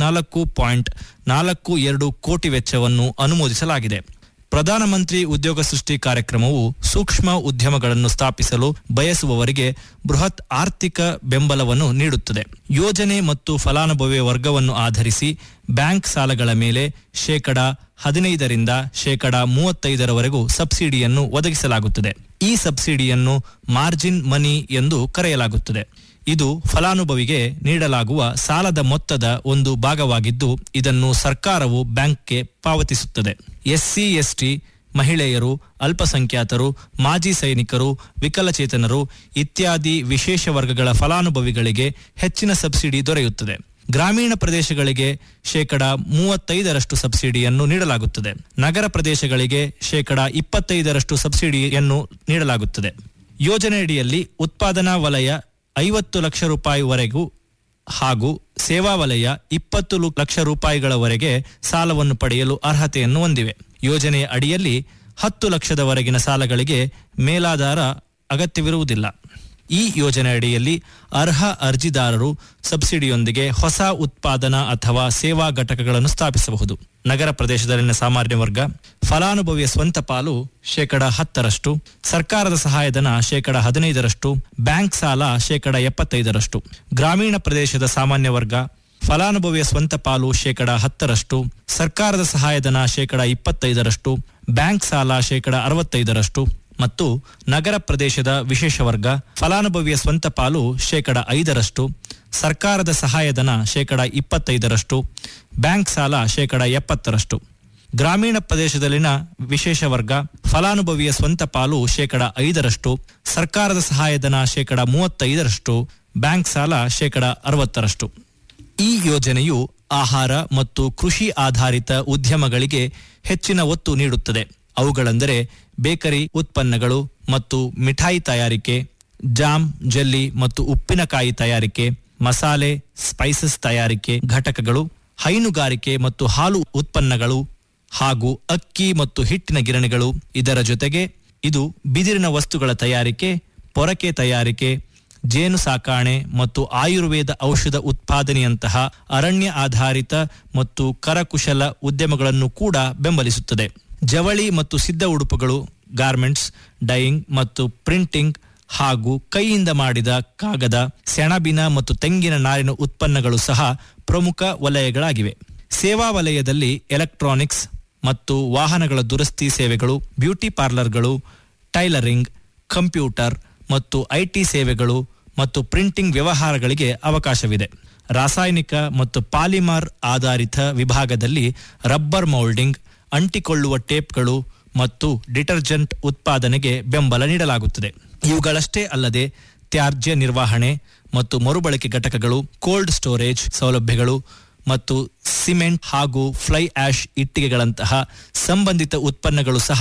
ಮೂವತ್ನಾಲ್ಕು ಪಾಯಿಂಟ್ ನಾಲ್ಕು ಎರಡು ಕೋಟಿ ವೆಚ್ಚವನ್ನು ಅನುಮೋದಿಸಲಾಗಿದೆ ಪ್ರಧಾನಮಂತ್ರಿ ಉದ್ಯೋಗ ಸೃಷ್ಟಿ ಕಾರ್ಯಕ್ರಮವು ಸೂಕ್ಷ್ಮ ಉದ್ಯಮಗಳನ್ನು ಸ್ಥಾಪಿಸಲು ಬಯಸುವವರಿಗೆ ಬೃಹತ್ ಆರ್ಥಿಕ ಬೆಂಬಲವನ್ನು ನೀಡುತ್ತದೆ ಯೋಜನೆ ಮತ್ತು ಫಲಾನುಭವಿ ವರ್ಗವನ್ನು ಆಧರಿಸಿ ಬ್ಯಾಂಕ್ ಸಾಲಗಳ ಮೇಲೆ ಶೇಕಡ ಹದಿನೈದರಿಂದ ಶೇಕಡ ಮೂವತ್ತೈದರವರೆಗೂ ಸಬ್ಸಿಡಿಯನ್ನು ಒದಗಿಸಲಾಗುತ್ತದೆ ಈ ಸಬ್ಸಿಡಿಯನ್ನು ಮಾರ್ಜಿನ್ ಮನಿ ಎಂದು ಕರೆಯಲಾಗುತ್ತದೆ ಇದು ಫಲಾನುಭವಿಗೆ ನೀಡಲಾಗುವ ಸಾಲದ ಮೊತ್ತದ ಒಂದು ಭಾಗವಾಗಿದ್ದು ಇದನ್ನು ಸರ್ಕಾರವು ಬ್ಯಾಂಕ್ಗೆ ಪಾವತಿಸುತ್ತದೆ ಎಸ್ಸಿ ಎಸ್ಟಿ ಮಹಿಳೆಯರು ಅಲ್ಪಸಂಖ್ಯಾತರು ಮಾಜಿ ಸೈನಿಕರು ವಿಕಲಚೇತನರು ಇತ್ಯಾದಿ ವಿಶೇಷ ವರ್ಗಗಳ ಫಲಾನುಭವಿಗಳಿಗೆ ಹೆಚ್ಚಿನ ಸಬ್ಸಿಡಿ ದೊರೆಯುತ್ತದೆ ಗ್ರಾಮೀಣ ಪ್ರದೇಶಗಳಿಗೆ ಶೇಕಡ ಮೂವತ್ತೈದರಷ್ಟು ಸಬ್ಸಿಡಿಯನ್ನು ನೀಡಲಾಗುತ್ತದೆ ನಗರ ಪ್ರದೇಶಗಳಿಗೆ ಶೇಕಡ ಇಪ್ಪತ್ತೈದರಷ್ಟು ಸಬ್ಸಿಡಿಯನ್ನು ನೀಡಲಾಗುತ್ತದೆ ಯೋಜನೆಯಡಿಯಲ್ಲಿ ಉತ್ಪಾದನಾ ವಲಯ ಐವತ್ತು ಲಕ್ಷ ರೂಪಾಯಿವರೆಗೂ ಹಾಗೂ ಸೇವಾ ವಲಯ ಇಪ್ಪತ್ತು ಲು- ಲಕ್ಷ ರೂಪಾಯಿಗಳವರೆಗೆ ಸಾಲವನ್ನು ಪಡೆಯಲು ಅರ್ಹತೆಯನ್ನು ಹೊಂದಿವೆ ಯೋಜನೆಯ ಅಡಿಯಲ್ಲಿ ಹತ್ತು ಲಕ್ಷದವರೆಗಿನ ಸಾಲಗಳಿಗೆ ಮೇಲಾಧಾರ ಅಗತ್ಯವಿರುವುದಿಲ್ಲ ಈ ಯೋಜನೆ ಅಡಿಯಲ್ಲಿ ಅರ್ಹ ಅರ್ಜಿದಾರರು ಸಬ್ಸಿಡಿಯೊಂದಿಗೆ ಹೊಸ ಉತ್ಪಾದನಾ ಅಥವಾ ಸೇವಾ ಘಟಕಗಳನ್ನು ಸ್ಥಾಪಿಸಬಹುದು ನಗರ ಪ್ರದೇಶದಲ್ಲಿನ ಸಾಮಾನ್ಯ ವರ್ಗ ಫಲಾನುಭವಿಯ ಸ್ವಂತ ಪಾಲು ಶೇಕಡ ಹತ್ತರಷ್ಟು ಸರ್ಕಾರದ ಸಹಾಯಧನ ಶೇಕಡ ಹದಿನೈದರಷ್ಟು ಬ್ಯಾಂಕ್ ಸಾಲ ಶೇಕಡ ಎಪ್ಪತ್ತೈದರಷ್ಟು ಗ್ರಾಮೀಣ ಪ್ರದೇಶದ ಸಾಮಾನ್ಯ ವರ್ಗ ಫಲಾನುಭವಿಯ ಸ್ವಂತ ಪಾಲು ಶೇಕಡ ಹತ್ತರಷ್ಟು ಸರ್ಕಾರದ ಸಹಾಯಧನ ಶೇಕಡ ಇಪ್ಪತ್ತೈದರಷ್ಟು ಬ್ಯಾಂಕ್ ಸಾಲ ಶೇಕಡ ಅರವತ್ತೈದರಷ್ಟು ಮತ್ತು ನಗರ ಪ್ರದೇಶದ ವಿಶೇಷ ವರ್ಗ ಫಲಾನುಭವಿಯ ಸ್ವಂತ ಪಾಲು ಶೇಕಡ ಐದರಷ್ಟು ಸರ್ಕಾರದ ಸಹಾಯಧನ ಶೇಕಡ ಇಪ್ಪತ್ತೈದರಷ್ಟು ಬ್ಯಾಂಕ್ ಸಾಲ ಶೇಕಡ ಎಪ್ಪತ್ತರಷ್ಟು ಗ್ರಾಮೀಣ ಪ್ರದೇಶದಲ್ಲಿನ ವಿಶೇಷ ವರ್ಗ ಫಲಾನುಭವಿಯ ಸ್ವಂತ ಪಾಲು ಶೇಕಡ ಐದರಷ್ಟು ಸರ್ಕಾರದ ಸಹಾಯಧನ ಶೇಕಡ ಮೂವತ್ತೈದರಷ್ಟು ಬ್ಯಾಂಕ್ ಸಾಲ ಶೇಕಡ ಅರವತ್ತರಷ್ಟು ಈ ಯೋಜನೆಯು ಆಹಾರ ಮತ್ತು ಕೃಷಿ ಆಧಾರಿತ ಉದ್ಯಮಗಳಿಗೆ ಹೆಚ್ಚಿನ ಒತ್ತು ನೀಡುತ್ತದೆ ಅವುಗಳೆಂದರೆ ಬೇಕರಿ ಉತ್ಪನ್ನಗಳು ಮತ್ತು ಮಿಠಾಯಿ ತಯಾರಿಕೆ ಜಾಮ್ ಜೆಲ್ಲಿ ಮತ್ತು ಉಪ್ಪಿನಕಾಯಿ ತಯಾರಿಕೆ ಮಸಾಲೆ ಸ್ಪೈಸಸ್ ತಯಾರಿಕೆ ಘಟಕಗಳು ಹೈನುಗಾರಿಕೆ ಮತ್ತು ಹಾಲು ಉತ್ಪನ್ನಗಳು ಹಾಗೂ ಅಕ್ಕಿ ಮತ್ತು ಹಿಟ್ಟಿನ ಗಿರಣಿಗಳು ಇದರ ಜೊತೆಗೆ ಇದು ಬಿದಿರಿನ ವಸ್ತುಗಳ ತಯಾರಿಕೆ ಪೊರಕೆ ತಯಾರಿಕೆ ಜೇನು ಸಾಕಾಣೆ ಮತ್ತು ಆಯುರ್ವೇದ ಔಷಧ ಉತ್ಪಾದನೆಯಂತಹ ಅರಣ್ಯ ಆಧಾರಿತ ಮತ್ತು ಕರಕುಶಲ ಉದ್ಯಮಗಳನ್ನು ಕೂಡ ಬೆಂಬಲಿಸುತ್ತದೆ ಜವಳಿ ಮತ್ತು ಸಿದ್ಧ ಉಡುಪುಗಳು ಗಾರ್ಮೆಂಟ್ಸ್ ಡೈಯಿಂಗ್ ಮತ್ತು ಪ್ರಿಂಟಿಂಗ್ ಹಾಗೂ ಕೈಯಿಂದ ಮಾಡಿದ ಕಾಗದ ಸೆಣಬಿನ ಮತ್ತು ತೆಂಗಿನ ನಾರಿನ ಉತ್ಪನ್ನಗಳು ಸಹ ಪ್ರಮುಖ ವಲಯಗಳಾಗಿವೆ ಸೇವಾ ವಲಯದಲ್ಲಿ ಎಲೆಕ್ಟ್ರಾನಿಕ್ಸ್ ಮತ್ತು ವಾಹನಗಳ ದುರಸ್ತಿ ಸೇವೆಗಳು ಬ್ಯೂಟಿ ಪಾರ್ಲರ್ಗಳು ಟೈಲರಿಂಗ್ ಕಂಪ್ಯೂಟರ್ ಮತ್ತು ಐಟಿ ಸೇವೆಗಳು ಮತ್ತು ಪ್ರಿಂಟಿಂಗ್ ವ್ಯವಹಾರಗಳಿಗೆ ಅವಕಾಶವಿದೆ ರಾಸಾಯನಿಕ ಮತ್ತು ಪಾಲಿಮರ್ ಆಧಾರಿತ ವಿಭಾಗದಲ್ಲಿ ರಬ್ಬರ್ ಮೌಲ್ಡಿಂಗ್ ಅಂಟಿಕೊಳ್ಳುವ ಟೇಪ್ಗಳು ಮತ್ತು ಡಿಟರ್ಜೆಂಟ್ ಉತ್ಪಾದನೆಗೆ ಬೆಂಬಲ ನೀಡಲಾಗುತ್ತದೆ ಇವುಗಳಷ್ಟೇ ಅಲ್ಲದೆ ತ್ಯಾಜ್ಯ ನಿರ್ವಹಣೆ ಮತ್ತು ಮರುಬಳಕೆ ಘಟಕಗಳು ಕೋಲ್ಡ್ ಸ್ಟೋರೇಜ್ ಸೌಲಭ್ಯಗಳು ಮತ್ತು ಸಿಮೆಂಟ್ ಹಾಗೂ ಫ್ಲೈ ಆಶ್ ಇಟ್ಟಿಗೆಗಳಂತಹ ಸಂಬಂಧಿತ ಉತ್ಪನ್ನಗಳು ಸಹ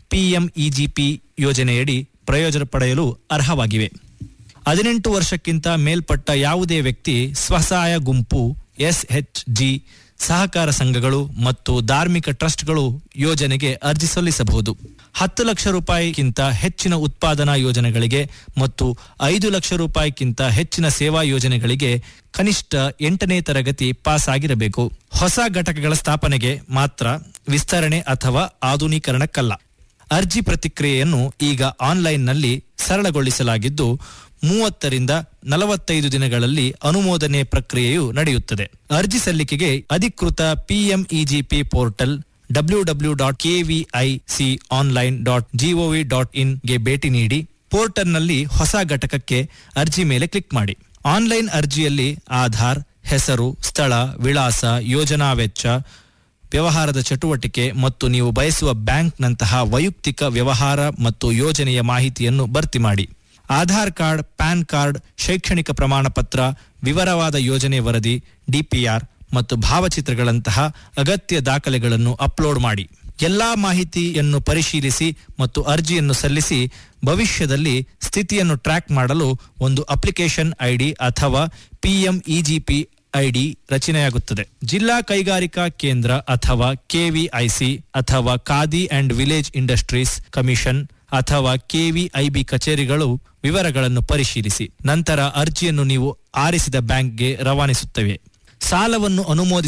ಪಿಎಂಇಜಿಪಿ ಯೋಜನೆಯಡಿ ಪ್ರಯೋಜನ ಪಡೆಯಲು ಅರ್ಹವಾಗಿವೆ ಹದಿನೆಂಟು ವರ್ಷಕ್ಕಿಂತ ಮೇಲ್ಪಟ್ಟ ಯಾವುದೇ ವ್ಯಕ್ತಿ ಸ್ವಸಹಾಯ ಗುಂಪು ಎಸ್ಎಚ್ಜಿ ಸಹಕಾರ ಸಂಘಗಳು ಮತ್ತು ಧಾರ್ಮಿಕ ಟ್ರಸ್ಟ್ಗಳು ಯೋಜನೆಗೆ ಅರ್ಜಿ ಸಲ್ಲಿಸಬಹುದು ಹತ್ತು ಲಕ್ಷ ರೂಪಾಯಿಗಿಂತ ಹೆಚ್ಚಿನ ಉತ್ಪಾದನಾ ಯೋಜನೆಗಳಿಗೆ ಮತ್ತು ಐದು ಲಕ್ಷ ರೂಪಾಯಿಗಿಂತ ಹೆಚ್ಚಿನ ಸೇವಾ ಯೋಜನೆಗಳಿಗೆ ಕನಿಷ್ಠ ಎಂಟನೇ ತರಗತಿ ಪಾಸ್ ಆಗಿರಬೇಕು ಹೊಸ ಘಟಕಗಳ ಸ್ಥಾಪನೆಗೆ ಮಾತ್ರ ವಿಸ್ತರಣೆ ಅಥವಾ ಆಧುನೀಕರಣಕ್ಕಲ್ಲ ಅರ್ಜಿ ಪ್ರತಿಕ್ರಿಯೆಯನ್ನು ಈಗ ಆನ್ಲೈನ್ನಲ್ಲಿ ಸರಳಗೊಳಿಸಲಾಗಿದ್ದು ಮೂವತ್ತರಿಂದ ನಲವತ್ತೈದು ದಿನಗಳಲ್ಲಿ ಅನುಮೋದನೆ ಪ್ರಕ್ರಿಯೆಯು ನಡೆಯುತ್ತದೆ ಅರ್ಜಿ ಸಲ್ಲಿಕೆಗೆ ಅಧಿಕೃತ PMEGP portal W W dot KVIC online dot GOV dot ಇನ್ಗೆ ಭೇಟಿ ನೀಡಿ ಪೋರ್ಟಲ್ನಲ್ಲಿ ಹೊಸ ಘಟಕಕ್ಕೆ ಅರ್ಜಿ ಮೇಲೆ ಕ್ಲಿಕ್ ಮಾಡಿ ಆನ್ಲೈನ್ ಅರ್ಜಿಯಲ್ಲಿ ಆಧಾರ್ ಹೆಸರು ಸ್ಥಳ ವಿಳಾಸ ಯೋಜನಾ ವೆಚ್ಚ ವ್ಯವಹಾರದ ಚಟುವಟಿಕೆ ಮತ್ತು ನೀವು ಬಯಸುವ ಬ್ಯಾಂಕ್ನಂತಹ ವೈಯಕ್ತಿಕ ವ್ಯವಹಾರ ಮತ್ತು ಯೋಜನೆಯ ಮಾಹಿತಿಯನ್ನು ಭರ್ತಿ ಮಾಡಿ ಆಧಾರ್ ಕಾರ್ಡ್ ಪ್ಯಾನ್ ಕಾರ್ಡ್ ಶೈಕ್ಷಣಿಕ ಪ್ರಮಾಣ ಪತ್ರ ವಿವರವಾದ ಯೋಜನೆ ವರದಿ ಡಿಪಿಆರ್ ಮತ್ತು ಭಾವಚಿತ್ರಗಳಂತಹ ಅಗತ್ಯ ದಾಖಲೆಗಳನ್ನು ಅಪ್ಲೋಡ್ ಮಾಡಿ ಎಲ್ಲಾ ಮಾಹಿತಿಯನ್ನು ಪರಿಶೀಲಿಸಿ ಮತ್ತು ಅರ್ಜಿಯನ್ನು ಸಲ್ಲಿಸಿ ಭವಿಷ್ಯದಲ್ಲಿ ಸ್ಥಿತಿಯನ್ನು ಟ್ರ್ಯಾಕ್ ಮಾಡಲು ಒಂದು ಅಪ್ಲಿಕೇಶನ್ ಐಡಿ ಅಥವಾ ಪಿಎಂಇಜಿಪಿ ಐಡಿ ರಚನೆಯಾಗುತ್ತದೆ ಜಿಲ್ಲಾ ಕೈಗಾರಿಕಾ ಕೇಂದ್ರ ಅಥವಾ ಕೆವಿಐಸಿ ಅಥವಾ khadi and village industries commission ಅಥವಾ ಕೆವಿಐಬಿ ಕಚೇರಿಗಳು ವಿವರಗಳನ್ನು ಪರಿಶೀಲಿಸಿ ನಂತರ ಅರ್ಜಿಯನ್ನು ನೀವು ಆರಿಸಿದ ಬ್ಯಾಂಕ್ಗೆ ರವಾನಿಸುತ್ತವೆ ಸಾಲವನ್ನು ಅನುಮೋದಿಸಿ